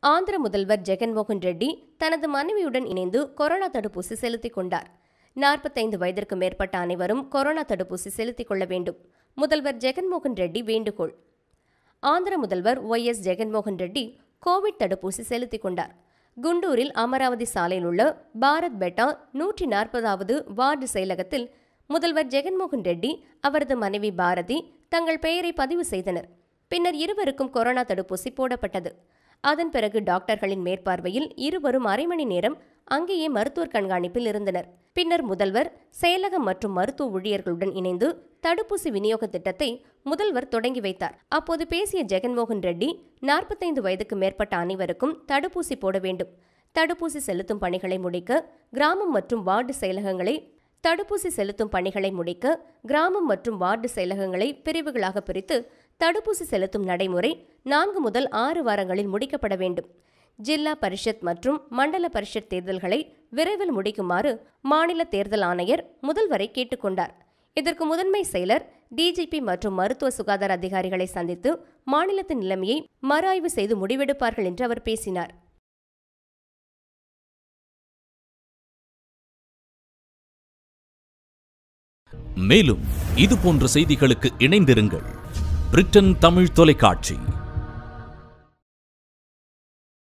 ஆந்திர முதல்வர் ஜெகன்மோகன் ரெட்டி தனது மனைவியுடன் இணைந்து கொரோனா தடுப்பூசி செலுத்திக் கொண்டார் நாற்பத்தைந்து வயதிற்கு மேற்பட்ட அனைவரும் கொரோனா தடுப்பூசி செலுத்திக் கொள்ள வேண்டும் முதல்வர் ஜெகன்மோகன் ரெட்டி வேண்டுகோள் ஆந்திர முதல்வர் Y S Jaganmohan Reddy Covid தடுப்பூசி செலுத்திக் கொண்டார் குண்டூரில் அமராவதி சாலையில் உள்ள பாரத் பெட்டா நூற்றி நாற்பதாவது வார்டு செயலகத்தில் முதல்வர் ஜெகன்மோகன் ரெட்டி அவரது மனைவி பாரதி தங்கள் பெயரை பதிவு செய்தனர் பின்னர் இருவருக்கும் கொரோனா தடுப்பூசி போடப்பட்டது அதன் பிறகு டாக்டர்களின் மேற்பார்வையில் இருவரும் அரை மணி நேரம் அங்கேயே மருத்துவர் கண்காணிப்பில் இருந்தனர் பின்னர் முதல்வர் செயலகம் மற்றும் மருத்துவ ஊழியர்களுடன் இணைந்து தடுப்பூசி விநியோக திட்டத்தை முதல்வர் தொடங்கி வைத்தார் அப்போது பேசிய ஜெகன்மோகன் ரெட்டி நாற்பத்தைந்து வயதுக்கு மேற்பட்ட அனைவருக்கும் தடுப்பூசி போட வேண்டும் தடுப்பூசி செலுத்தும் பணிகளை முடிக்க கிராமம் மற்றும் வார்டு செயலகங்களை தடுப்பூசி செலுத்தும் பணிகளை முடிக்க கிராமம் மற்றும் வார்டு செயலகங்களை பிரிவுகளாக பிரித்து தடுப்பூசி செலுத்தும் நடைமுறை நான்கு முதல் ஆறு வாரங்களில் முடிக்கப்பட வேண்டும் ஜில்லா பரிஷத் மற்றும் மண்டல பரிஷத் தேர்தல்களை விரைவில் முடிக்குமாறு மாநில தேர்தல் ஆணையர் முதல்வரை கேட்டுக்கொண்டார் இதற்கு முதன்மை செயலர் டிஜிபி மற்றும் மருத்துவ சுகாதார அதிகாரிகளை சந்தித்து மாநிலத்தின் நிலைமையை மறுஆய்வு செய்து முடிவெடுப்பார்கள் என்று அவர் பேசினார் மேலும் இது போன்ற செய்திகளுக்கு இணைந்திருங்கள் பிரிட்டன் தமிழ் தொலைக்காட்சி